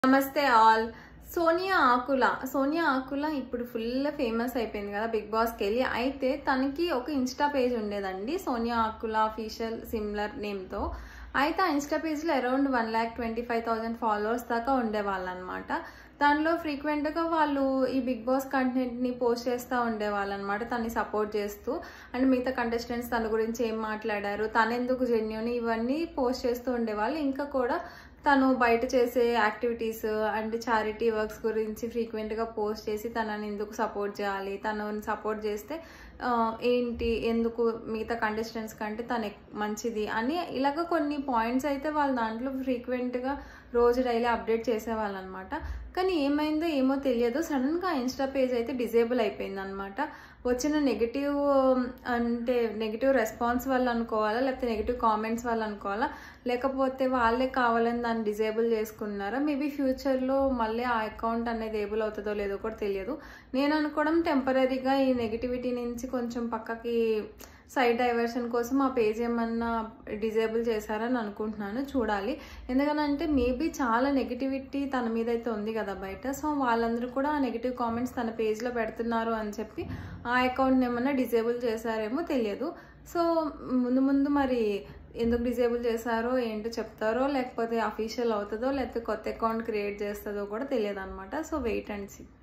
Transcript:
నమస్తే ఆల్ సోనియా ఆకుల సోనియా ఆకుల ఇప్పుడు full famous అయిపోయింది కదా బిగ్ బాస్కి వెళ్ళి అయితే తనకి ఒక ఇన్స్టా పేజ్ ఉండేదండి సోనియా ఆకుల అఫీషియల్ సిమిలర్ నేమ్తో అయితే ఆ ఇన్స్టా పేజ్లో around one lakh twenty five thousand followers దాకా ఉండేవాళ్ళు అనమాట దానిలో ఫ్రీక్వెంట్గా వాళ్ళు ఈ బిగ్ బాస్ కంటెంట్ని పోస్ట్ చేస్తూ ఉండేవాళ్ళు అనమాట తనని సపోర్ట్ చేస్తూ అండ్ మిగతా కంటెస్టెంట్స్ తన గురించి ఏం మాట్లాడారు తను ఎందుకు జెన్యున్ ఇవన్నీ పోస్ట్ చేస్తూ ఉండేవాళ్ళు ఇంకా కూడా తను బయట చేసే యాక్టివిటీస్ అండ్ చారిటీ వర్క్స్ గురించి ఫ్రీక్వెంట్గా పోస్ట్ చేసి తనని ఎందుకు సపోర్ట్ చేయాలి తనని సపోర్ట్ చేస్తే ఆ, ఏంటి ఎందుకు మిగతా కంటెస్టెంట్స్ కంటే తను ఎక్- మంచిది అని ఇలాగ కొన్ని పాయింట్స్ అయితే వాళ్ళ దాంట్లో ఫ్రీక్వెంట్గా రోజు డైలీ అప్డేట్ చేసేవాళ్ళు అనమాట కానీ ఏమైందో ఏమో తెలియదు సడన్గా ఇన్స్టా పేజ్ అయితే డిజేబుల్ అయిపోయింది అనమాట వచ్చిన నెగిటివ్ అంటే నెగిటివ్ రెస్పాన్స్ వల్ల అనుకోవాలా లేకపోతే నెగిటివ్ కామెంట్స్ వల్ల అనుకోవాలా లేకపోతే వాళ్ళే కావాలని దాన్ని డిజేబుల్ చేసుకున్నారా మేబీ ఫ్యూచర్లో మళ్ళీ ఆ అకౌంట్ అనేది ఏబుల్ అవుతుందో లేదో కూడా తెలియదు నేను అనుకోవడం టెంపరీగా ఈ నెగిటివిటీ నుంచి కొంచెం పక్కకి సైడ్ డైవర్షన్ కోసం ఆ పేజ్ ఏమన్నా డిజేబుల్ చేశారని అనుకుంటున్నాను చూడాలి ఎందుకనంటే మేబీ చాలా నెగిటివిటీ తన మీద అయితే ఉంది కదా బయట సో వాళ్ళందరూ కూడా ఆ నెగిటివ్ కామెంట్స్ తన పేజ్లో పెడుతున్నారు అని చెప్పి ఆ అకౌంట్ని ఏమన్నా డిజేబుల్ చేశారేమో తెలియదు సో ముందు ముందు మరి ఎందుకు డిజేబుల్ చేశారో ఏంటో చెప్తారో లేకపోతే అఫీషియల్ అవుతుందో లేకపోతే కొత్త అకౌంట్ క్రియేట్ చేస్తుందో కూడా తెలియదు అనమాట సో వెయిట్ అండ్ సీ